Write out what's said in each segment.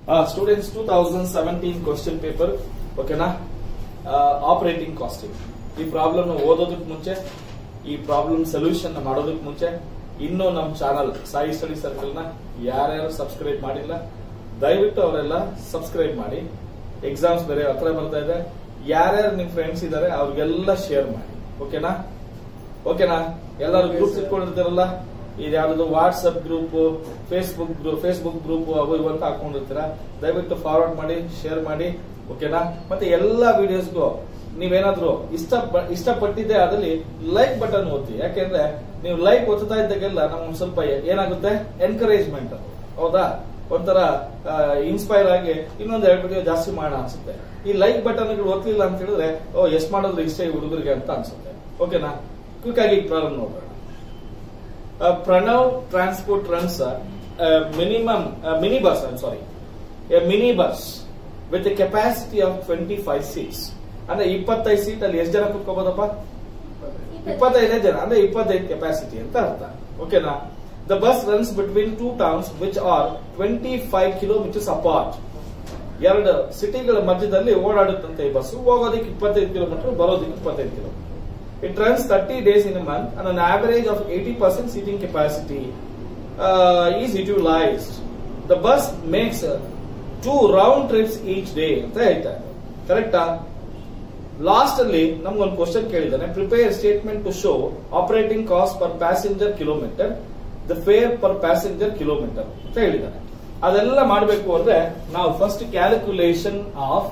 Students two thousand seventeen question paper ಓಕೆನಾ operating costing ಈ problem ಓದೋದಕ್ಕೆ ಮುಂಚೆ ಈ ಪ್ರಾಬ್ಲಮ್ ಸೊಲ್ಯೂಷನ್ ಮಾಡೋದಕ್ಕೆ ಮುಂಚೆ ಇನ್ನೂ ನಮ್ಮ ಚಾನಲ್ ಸಾಯಿ ಸ್ಟಡಿ ಸರ್ಕಲ್ ನ ಯಾರ್ಯಾರು ಸಬ್ಸ್ಕ್ರೈಬ್ ಮಾಡಿಲ್ಲ ದಯವಿಟ್ಟು ಅವರೆಲ್ಲ ಸಬ್ಸ್ಕ್ರೈಬ್ ಮಾಡಿ ಎಕ್ಸಾಮ್ಸ್ ಬೇರೆ ಹತ್ರ ಬರ್ತಾ ಇದೆ ಯಾರ್ಯಾರು ನಿಮ್ ಫ್ರೆಂಡ್ಸ್ ಇದಾರೆ ಅವ್ರಿಗೆಲ್ಲ ಶೇರ್ ಮಾಡಿ ಓಕೆನಾ ಓಕೆನಾ ಎಲ್ಲರೂ ಗ್ರೂಪ್ಸ್ ಇಟ್ಕೊಂಡಿರ್ತಾರಲ್ಲ ಇದು ಯಾವ್ದು WhatsApp group Facebook group Facebook group ಅವು ಇವು ಅಂತ ಹಾಕೊಂಡಿರ್ತೀರಾ ದಯವಿಟ್ಟು ಫಾರ್ವರ್ಡ್ ಮಾಡಿ ಶೇರ್ ಮಾಡಿ ಓಕೆನಾ ಮತ್ತೆ ಎಲ್ಲಾ ವಿಡಿಯೋಸ್ಗೂ ನೀವೇನಾದ್ರೂ ಇಷ್ಟ ಇಷ್ಟಪಟ್ಟಿದ್ದೆ ಅದಲ್ಲಿ ಲೈಕ್ ಬಟನ್ ಒತ್ತಿ ಯಾಕೆಂದ್ರೆ ನೀವು ಲೈಕ್ ಒತ್ತಾ ಇದ್ದಾಗೆಲ್ಲ ನಮ್ಗೆ ಸ್ವಲ್ಪ ಏನಾಗುತ್ತೆ ಎನ್ಕರೇಜ್ಮೆಂಟ್ ಹೌದಾ ಒಂಥರ ಇನ್ಸ್ಪೈರ್ ಆಗಿ ಇನ್ನೊಂದ್ ಎರಡು ವಿಡಿಯೋ ಜಾಸ್ತಿ ಮಾಡೋಣ ಅನ್ಸುತ್ತೆ ಈ ಲೈಕ್ ಬಟನ್ ಒತ್ತಲಿಲ್ಲ ಅಂತ ಹೇಳಿದ್ರೆ ಓ ಎಷ್ಟ್ ಮಾಡಿದ್ರೆ ಇಷ್ಟ ಈ ಹುಡುಗರಿಗೆ ಅಂತ ಅನ್ಸುತ್ತೆ ಓಕೆನಾ ಕ್ವಿಕ್ ಆಗಿ ಪ್ರಾರಂಭ ನೋಡೋಣ Pranav transport runs minimum mini bus I'm sorry a mini bus with a capacity of twenty five seats ಅಂದ್ರೆ ಇಪ್ಪತ್ತೈದು ಸೀಟ್ ಅಲ್ಲಿ ಎಷ್ಟು ಜನ ಕುತ್ಕೋಬೋದಪ್ಪ ಇಪ್ಪತ್ತೈದೇ ಜನ ಅಂದ್ರೆ ಇಪ್ಪತ್ತೈದು ಕೆಪಾಸಿಟಿ ಅಂತ ಅರ್ಥ ಓಕೆನಾ the bus runs between two towns which are twenty five kilometres apart ಎರಡು ಸಿಟಿಗಳ ಮಧ್ಯದಲ್ಲಿ ಓಡಾಡುತ್ತಂತೆ ಈ ಬಸ್ ಹೋಗೋದಕ್ಕೆ ಇಪ್ಪತ್ತೈದು ಕಿಲೋಮೀಟರ್ ಬರೋದಕ್ಕೆ ಇಪ್ಪತ್ತೈದು kilometre It runs 30 days in a month and an average of 80% seating capacity uh, is utilized. The bus makes uh, two round trips each day ಅಂತ ಹೇಳ್ತಾರೆ ಕರೆಕ್ಟಾ ಲಾಸ್ಟ್ ಅಲ್ಲಿ ನಮ್ಗೊಂದು ಕ್ವಶನ್ ಕೇಳಿದ್ದಾನೆ prepare statement to show operating cost per passenger kilometre the fare per passenger kilometre ಅಂತ ಹೇಳಿದ್ದಾನೆ ಅದೆಲ್ಲ ಮಾಡಬೇಕು ಅಂದ್ರೆ ನಾವು first calculation of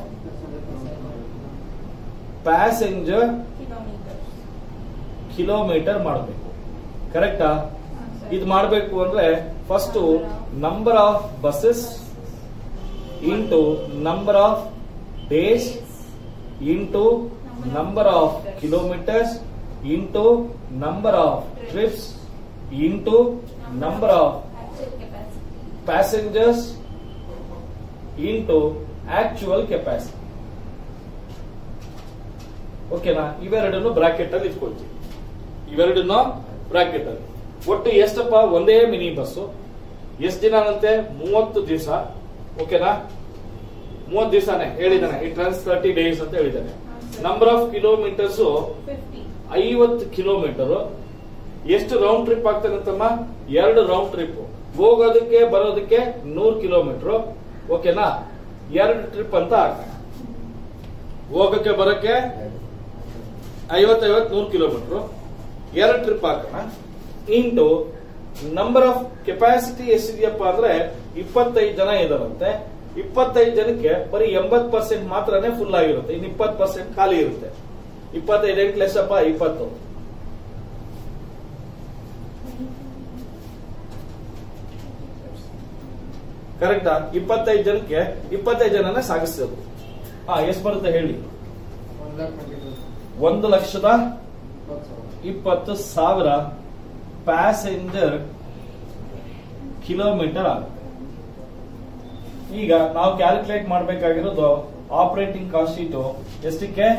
passenger kilometre ಮಾಡಬೇಕು ಕರೆಕ್ಟಾ ಇದು ಮಾಡಬೇಕು ಅಂದ್ರೆ first number of buses into number of days into number of kilometres into number of trips into number of passengers into actual capacity ಓಕೆನಾ ಇವೆರಡನ್ನು ಬ್ರಾಕೆಟ್ ಅಲ್ಲಿ ಇಟ್ಕೊಳ್ತೀವಿ ಇವೆರಡನ್ನ ಬ್ರಾಕೆಟ್ ಅಲ್ಲಿ ಒಟ್ಟು ಎಷ್ಟಪ್ಪ ಒಂದೇ ಮಿನಿ ಬಸ್ ಎಷ್ಟು ದಿನ ಅಂತೆ ಮೂವತ್ತು ದಿವಸ ಓಕೆನಾ ಮೂವತ್ತು ದಿವಸನೇ ಹೇಳಿದ್ದಾನೆ ಇಟ್ ರನ್ಸ್ ತರ್ಟಿ ಡೇಸ್ ಅಂತ ಹೇಳಿದ್ದಾನೆ ನಂಬರ್ ಆಫ್ ಕಿಲೋಮೀಟರ್ಸ್ ಐವತ್ತು ಕಿಲೋಮೀಟರ್ ಎಷ್ಟು ರೌಂಡ್ ಟ್ರಿಪ್ ಆಗ್ತಾನಂತಮ್ಮ ಎರಡು ರೌಂಡ್ ಟ್ರಿಪ್ ಹೋಗೋದಕ್ಕೆ ಬರೋದಕ್ಕೆ ನೂರ್ ಕಿಲೋಮೀಟರ್ ಓಕೆನಾ ಎರಡು ಟ್ರಿಪ್ ಅಂತ ಆಗ್ತಾನೆ ಹೋಗಕ್ಕೆ ಬರಕ್ಕೆ ಐವತ್ತೈವತ್ ನೂರು ಕಿಲೋಮೀಟರ್ ಎರಡು ಟ್ರಿಪ್ ಹಾಕೋಣ ಇಂಟು ನಂಬರ್ ಆಫ್ ಕೆಪಾಸಿಟಿ ಎಷ್ಟಿದೆಯಪ್ಪ ಅಂದ್ರೆ ಇಪ್ಪತ್ತೈದು ಜನ ಇದಾರಂತೆ ಇಪ್ಪತ್ತೈದು ಜನಕ್ಕೆ ಬರೀ ಎಂಬತ್ ಪರ್ಸೆಂಟ್ ಮಾತ್ರನೇ ಫುಲ್ ಆಗಿರುತ್ತೆ ಇನ್ನು ಇಪ್ಪತ್ತು ಪರ್ಸೆಂಟ್ ಖಾಲಿ ಇರುತ್ತೆ ಇಪ್ಪತ್ತೈದು ಎಂಟು ಲೆಸ್ಸಪ್ಪ ಇಪ್ಪತ್ತು ಕರೆಕ್ಟಾ ಇಪ್ಪತ್ತೈದು ಜನಕ್ಕೆ ಇಪ್ಪತ್ತೈದು ಜನನೇ ಸಾಗಿಸೋದು ಹಾ ಎಷ್ಟು ಬರುತ್ತೆ ಹೇಳಿ ಒಂದು ಲಕ್ಷದ ಇಪ್ಪತ್ತು ಸಾವಿರ ಪ್ಯಾಸೆಂಜರ್ ಕಿಲೋಮೀಟರ್ ಆಗುತ್ತೆ ಈಗ ನಾವು ಕ್ಯಾಲ್ಕುಲೇಟ್ ಮಾಡಬೇಕಾಗಿರೋದು ಆಪರೇಟಿಂಗ್ ಕಾಸ್ಟ್ ಶೀಟು ಎಷ್ಟಕ್ಕೆ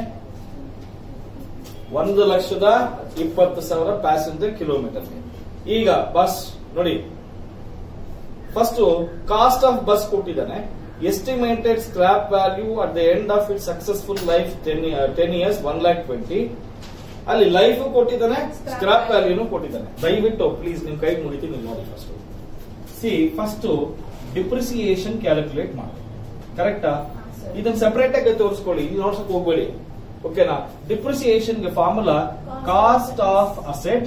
ಒಂದು ಲಕ್ಷದ ಇಪ್ಪತ್ತು ಸಾವಿರ ಪ್ಯಾಸೆಂಜರ್ ಕಿಲೋಮೀಟರ್ ಈಗ ಬಸ್ ನೋಡಿ ಫಸ್ಟ್ ಕಾಸ್ಟ್ ಆಫ್ ಬಸ್ ಕೊಟ್ಟಿದ್ದಾನೆ estimated scrap value at the end of it successful life ten ten years one lakh twenty ಅಲ್ಲಿ ಲೈಫ್ ಕೊಟ್ಟಿದ್ದಾನೆ ಸ್ಕ್ರಾಪ್ ವ್ಯಾಲ್ಯೂನು ಕೊಟ್ಟಿದ್ದಾನೆ ದಯವಿಟ್ಟು ಪ್ಲೀಸ್ ನಿಮ್ ಕೈ ಮುಗಿತೀನಿ ನೋಡಿ first see first depreciation calculate ಮಾಡಿ ಕರೆಕ್ಟಾ ಇದನ್ನ ಸೆಪರೇಟ್ ಆಗಿ ತೋರಿಸ್ಕೊಳ್ಳಿ ಇಲ್ಲಿ ನೋಡ್ಸಕ್ ಹೋಗ್ಬೇಡಿ ಓಕೆನಾ ಡಿಪ್ರಿಸಿಯೇಷನ್ ಗೆ formula cost of asset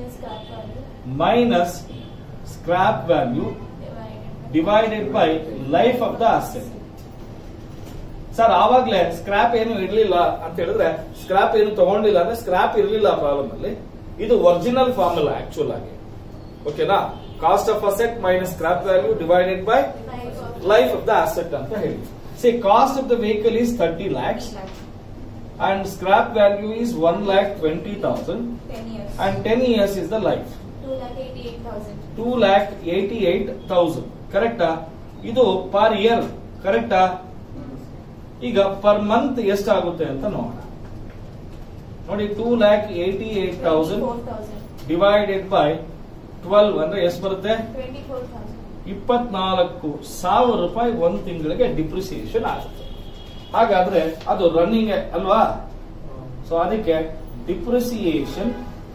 minus scrap value divided by life of the asset sir ಆವಾಗ್ಲೇ ಸ್ಕ್ರಾಪ್ ಏನು ಇರ್ಲಿಲ್ಲ ಅಂತ ಹೇಳಿದ್ರೆ ಸ್ಕ್ರಾಪ್ ಏನು ತಗೊಂಡಿಲ್ಲ ಅಂದ್ರೆ ಸ್ಕ್ರಾಪ್ ಇರ್ಲಿಲ್ಲ ಪ್ರಾಬ್ಲಮ್ ಅಲ್ಲಿ ಇದು ಒರಿಜಿನಲ್ ಫಾರ್ಮುಲಾ ಆಕ್ಚುಲ್ ಆಗಿ ಓಕೆನಾ cost of asset minus scrap value divided by life of the asset ಅಂತ ಹೇಳಿ see cost of the vehicle is thirty lakhs and scrap value is one lakh twenty thousand and ten years is the life two lakh eighty eight thousand ಕರೆಕ್ಟಾ ಇದು per year ಕರೆಕ್ಟಾ ಈಗ per month ಎಷ್ಟಾಗುತ್ತೆ ಅಂತ ನೋಡೋಣ ನೋಡಿ two lakh eighty eight thousand divided by twelve ಅಂದ್ರೆ ಎಷ್ಟು ಬರುತ್ತೆ ಇಪ್ಪತ್ನಾಲ್ಕು ಸಾವಿರ ರೂಪಾಯಿ ಒಂದು ತಿಂಗಳಿಗೆ ಡಿಪ್ರಿಸಿಯೇಷನ್ ಆಗುತ್ತೆ ಹಾಗಾದ್ರೆ ಅದು ರನ್ನಿಂಗ್ ಅಲ್ವಾ ಸೊ ಅದಕ್ಕೆ ಡಿಪ್ರಿಸಿಯೇಷನ್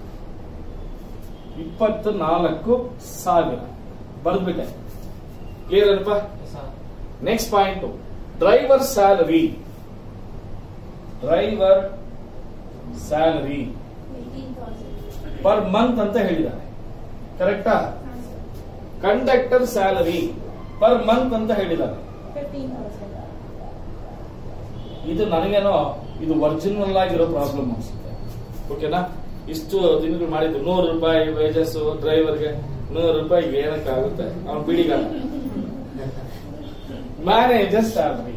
ಇಪ್ಪತ್ತು ನಾಲ್ಕು ಸಾವಿರ ಬರ್ದ್ಬಿಟ್ಟೆ ಕ್ಲಿಯರ್ ಅಲ್ಪ next point driver salary driver salary per month ಅಂತ ಹೇಳಿದ್ದಾರೆ ಕರೆಕ್ಟಾ ಕಂಡಕ್ಟರ್ ಸ್ಯಾಲರಿ ಪರ್ ಮಂತ್ ಅಂತ ಹೇಳಿದ್ದಾರೆ ಇದು ನನಗೇನೋ ಇದು ಒರಿಜಿನಲ್ ಆಗಿರೋ ಪ್ರಾಬ್ಲಮ್ ಅನ್ಸುತ್ತೆ ಓಕೆನಾ ಇಷ್ಟು ದಿನಗಳು ಮಾಡಿದ್ದು ನೂರು ರೂಪಾಯಿ ವೇಜಸ್ ಡ್ರೈವರ್ಗೆ ನೂರು ರೂಪಾಯಿ ಏನಕ್ಕಾಗುತ್ತೆ ಅವ್ನು ಬಿಡಿಗಾಲ manager salary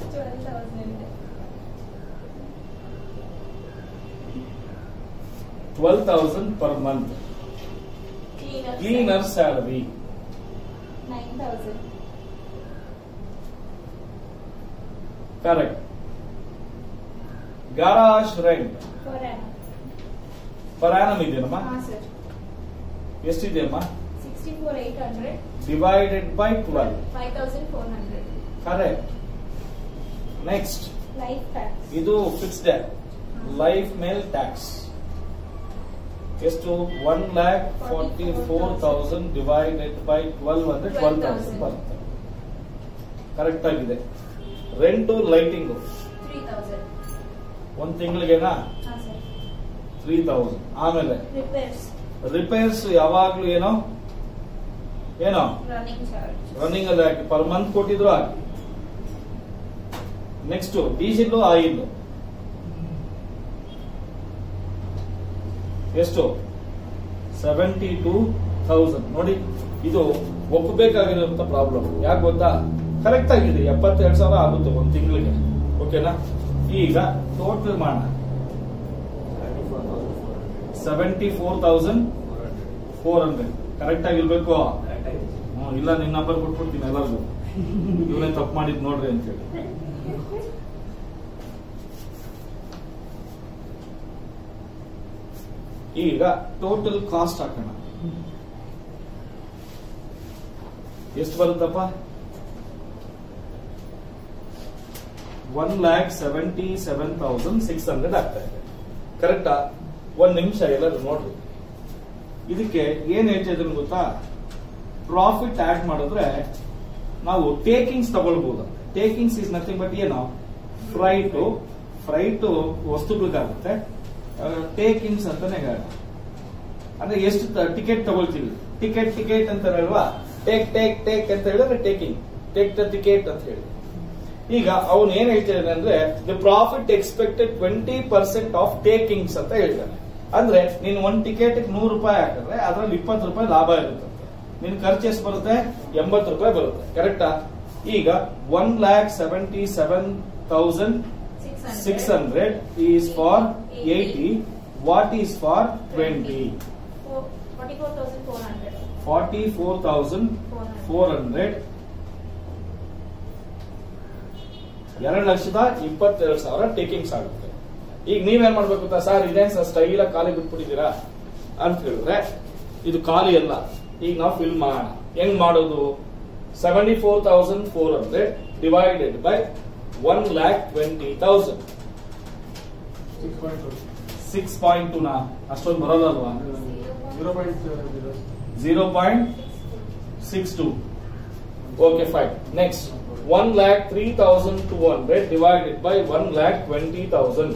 twelve thousand per month cleaner salary correct garage rent per annum ಇದೆಯಮ್ಮ ಎಷ್ಟಿದೆಯಮ್ಮ divided by twelve correct next ಇದು ಫಿಕ್ಸ್ಡ್ ಲೈಫ್ ಮೇಲ್ ಟ್ಯಾಕ್ಸ್ ಎಷ್ಟು one lakh forty four thousand divided by twelve ಅಂದ್ರೆ ಟ್ವೆಲ್ ತೌಸಂಡ್ ಬರುತ್ತೆ ಕರೆಕ್ಟ್ ಆಗಿದೆ rent lighting ಒಂದ್ ತಿಂಗಳಿಗೆನಾ ತ್ರೀ ತೌಸಂಡ್ ಆಮೇಲೆ ರಿಪೇರ್ಸ್ ಯಾವಾಗ್ಲೂ ಏನೋ ಏನೋ ರನ್ನಿಂಗ್ ಅಲ್ಲಿ ಹಾಕಿ ಪರ್ ಮಂತ್ ಕೊಟ್ಟಿದ್ರು ಹಾಕಿ ನೆಕ್ಸ್ಟ್ ಡೀಸೆಲ್ ಆಯಿಲ್ ಎಷ್ಟು ಸೆವೆಂಟಿ ಟೂ ಥೌಸಂಡ್ ನೋಡಿ ಇದು ಒಪ್ಪಬೇಕಾಗಿರುವಂತ ಪ್ರಾಬ್ಲಮ್ ಯಾಕೆ ಗೊತ್ತಾ ಕರೆಕ್ಟ್ ಆಗಿದೆ ಎಪ್ಪತ್ತೆರಡು ಸಾವಿರ ಆಗುತ್ತೆ ಒಂದು ತಿಂಗಳಿಗೆ ಓಕೆನಾ ಈಗ ಟೋಟಲ್ ಮಾಡೋಣ seventy four thousand four hundred correct ಆಗಿರ್ಬೇಕು ಹ್ಮ್, ಇಲ್ಲ ನಿನ್ನ ನಂಬರ್ ಕೊಟ್ಬಿಡ್ತೀನಿ ಎಲ್ಲರಿಗೂ ಇವನೇ ತಪ್ಪು ಮಾಡಿದ್ ನೋಡ್ರಿ ಅಂತೇಳಿ ಈಗ ಟೋಟಲ್ ಕಾಸ್ಟ್ ಹಾಕೋಣ ಎಷ್ಟು ಬರುತ್ತಪ್ಪ one lakh seventy seven thousand six hundred ಆಗ್ತಾ ಇದೆ ಕರೆಕ್ಟಾ ಒಂದ್ ನಿಮಿಷ ಎಲ್ಲರೂ ನೋಡ್ರಿ ಇದಕ್ಕೆ ಏನ್ ಹೇಳ್ತಾ ಇದ್ರು ಗೊತ್ತಾ ಪ್ರಾಫಿಟ್ ಆಡ್ ಮಾಡಿದ್ರೆ ನಾವು ಟೇಕಿಂಗ್ಸ್ ತಗೊಳ್ಬಹುದು ಟೇಕಿಂಗ್ಸ್ ಇಸ್ ನಥಿಂಗ್ ಬಟ್ ಏನು ಫ್ರೈಟ್ ಫ್ರೈಟ್ ವಸ್ತುಗಳಿಗಾಗುತ್ತೆ ಟೇಕಿಂಗ್ಸ್ ಅಂತಾನೆ ಹೇಳ ಅಂದ್ರೆ ಎಷ್ಟು ಟಿಕೆಟ್ ತಗೊಳ್ತೀವಿ ಟಿಕೆಟ್ ಟಿಕೆಟ್ ಅಂತಾರಲ್ವಾ ಟೇಕ್ ಟೇಕ್ ಟೇಕ್ ಅಂತ ಹೇಳಿದ್ರೆ ಟೇಕಿಂಗ್ ಟೇಕ್ ದ ಟಿಕೆಟ್ ಅಂತ ಹೇಳಿ ಈಗ ಅವನು ಏನ್ ಹೇಳ್ತಿದ್ದಾನೆ ಅಂದ್ರೆ the profit expected twenty percent of takings ಅಂತ ಹೇಳಿದ್ದಾನೆ ಅಂದ್ರೆ ನೀನು ಒಂದ್ ಟಿಕೆಟ್ ನೂರು ರೂಪಾಯಿ ಹಾಕಿದ್ರೆ ಅದ್ರಲ್ಲಿ ಇಪ್ಪತ್ತು ರೂಪಾಯಿ ಲಾಭ ಇರುತ್ತೆ ನಿನ್ ಖರ್ಚು ಎಷ್ಟು ಬರುತ್ತೆ ಎಂಬತ್ತು ರೂಪಾಯಿ ಬರುತ್ತೆ ಕರೆಕ್ಟಾ ಈಗ one lakh seventy seven thousand six hundred is for eighty what is for twenty forty four thousand four hundred ಎರಡು ಲಕ್ಷದ ಇಪ್ಪತ್ತೆರಡು ಸಾವಿರ ಟೇಕಿಂಗ್ಸ್ ಆಗುತ್ತೆ ಈಗ ನೀವೇನ್ ಮಾಡ್ಬೇಕು ಗೊತ್ತಾ ಸರ್ ಇದೇನ್ ಸರ್ ಸ್ಟೈಲ್ ಖಾಲಿ ಬಿಟ್ಬಿಟ್ಟಿದ್ದೀರಾ ಅಂತ ಹೇಳಿದ್ರೆ ಇದು ಖಾಲಿ ಅಲ್ಲ ಈಗ ನಾವು ಫಿಲ್ ಮಾಡೋಣ ಹೆಂಗ್ ಮಾಡೋದು seventy four thousand four hundred divided by one lakh twenty thousand six point two ನಾ ಅಷ್ಟೊಂದು ಬರೋದಲ್ವಾ zero point six two okay fine next one lakh three thousand two hundred divided by one lakh twenty thousand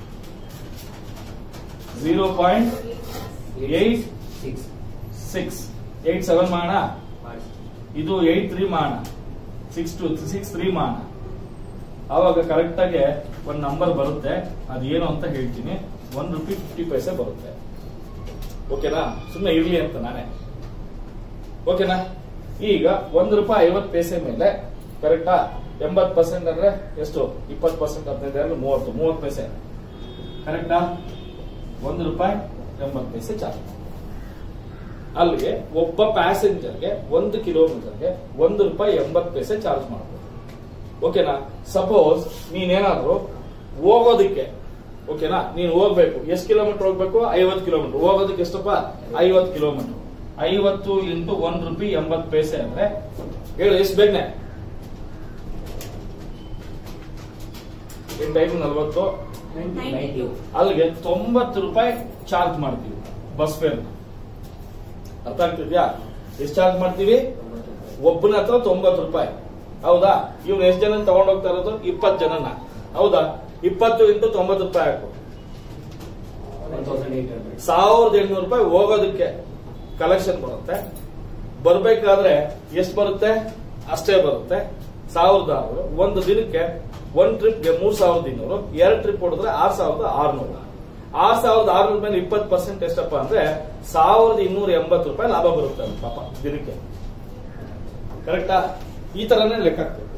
zero point eight six eight seven ಮಾಡೋಣ ಇದು eight three ಮಾಡೋಣ six two six three ಮಾಡೋಣ ಆವಾಗ correct ಆಗಿ ಒಂದು ನಂಬರ್ ಬರುತ್ತೆ ಅದೇನು ಅಂತ ಹೇಳ್ತೀನಿ ಒನ್ ರುಪಿ ಫಿಫ್ಟಿ ಪೈಸೆ ಬರುತ್ತೆ ಓಕೆನಾ ಸುಮ್ಮನೆ ಇರ್ಲಿ ಅಂತ ನಾನೇ ಓಕೆನಾ ಈಗ ಒಂದು ರೂಪಾಯಿ ಐವತ್ತು ಪೈಸೆ ಮೇಲೆ ಕರೆಕ್ಟಾ ಎಂಬತ್ ಪರ್ಸೆಂಟ್ ಅಂದ್ರೆ ಎಷ್ಟು ಇಪ್ಪತ್ತು ಪರ್ಸೆಂಟ್ ಹದಿನೈದು ಅಂದ್ರೆ ಮೂವತ್ತು ಮೂವತ್ತು ಪೈಸೆ ಕರೆಕ್ಟಾ ಒಂದು ರೂಪಾಯಿ ಎಂಬತ್ತು ಪೈಸೆ ಚಾರ್ಜ್ ಅಲ್ಲಿಗೆ ಒಬ್ಬ ಪ್ಯಾಸೆಂಜರ್ಗೆ ಒಂದು ಕಿಲೋಮೀಟರ್ಗೆ ಒಂದು ರೂಪಾಯಿ ಎಂಬತ್ತು ಪೈಸೆ ಚಾರ್ಜ್ ಮಾಡಬಹುದು ಓಕೆನಾ ಸಪೋಸ್ ನೀನೇನಾದ್ರೂ ಹೋಗೋದಕ್ಕೆ ಓಕೆನಾ ನೀನು ಹೋಗ್ಬೇಕು ಎಷ್ಟು ಕಿಲೋಮೀಟರ್ ಹೋಗ್ಬೇಕು ಐವತ್ತು ಕಿಲೋಮೀಟರ್ ಹೋಗೋದಕ್ಕೆ ಎಷ್ಟಪ್ಪ ಐವತ್ತು ಕಿಲೋಮೀಟರ್ ಐವತ್ತು ಇಂಟು ಒಂದ್ ರುಪಿ ಎಂಬತ್ ಪೈಸೆ ಅಂದ್ರೆ ಹೇಳು ಎಷ್ಟು ಬೇಗನೆ ಟೈಮ್ ನಲ್ವತ್ತು ಅಲ್ಲಿಗೆ ತೊಂಬತ್ತು ರೂಪಾಯಿ ಚಾರ್ಜ್ ಮಾಡ್ತೀವಿ ಬಸ್ ಫೇರ್ ಅರ್ಥ ಆಗ್ತಿದ್ಯಾ ಎಷ್ಟು ಚಾರ್ಜ್ ಮಾಡ್ತೀವಿ ಒಬ್ಬನ ಹತ್ರ ತೊಂಬತ್ತು ರೂಪಾಯಿ ಹೌದಾ ಇವ್ನು ಎಷ್ಟು ಜನ ತಗೊಂಡ್ ಹೋಗ್ತಾ ಇರೋದು ಇಪ್ಪತ್ತು ಜನನ ಹೌದಾ ಇಪ್ಪತ್ತು ಇಂಟು ತೊಂಬತ್ತು ರೂಪಾಯಿ ಹಾಕು ಸಾವಿರದ ಎಂಟುನೂರು ರೂಪಾಯಿ ಹೋಗೋದಕ್ಕೆ ಕಲೆಕ್ಷನ್ ಬರುತ್ತೆ ಬರ್ಬೇಕಾದ್ರೆ ಎಷ್ಟು ಬರುತ್ತೆ ಅಷ್ಟೇ ಬರುತ್ತೆ ಸಾವಿರದ ಆರು ಒಂದು ದಿನಕ್ಕೆ ಒಂದ್ ಟ್ರಿಪ್ಗೆ ಮೂರ್ ಸಾವಿರದ ಇನ್ನೂರು ಎರಡು ಟ್ರಿಪ್ ಹೊಡೆದ್ರೆ ಆರ್ ಸಾವಿರದ ಆರ್ನೂರು ಆರ್ ಸಾವಿರದ ಆರ್ನೂರ ಮೇಲೆ ಇಪ್ಪತ್ತು ಪರ್ಸೆಂಟ್ ಎಷ್ಟಪ್ಪ ಅಂದ್ರೆ ಸಾವಿರದ ಇನ್ನೂರ ಎಂಬತ್ತು ರೂಪಾಯಿ ಲಾಭ ಬರುತ್ತೆ ಅವ್ನಿಗೆ ಪಾಪ ದಿನಕ್ಕೆ ಕರೆಕ್ಟಾ ಈ ತರನೇ ಲೆಕ್ಕ ಹಾಕ್ಬೇಕು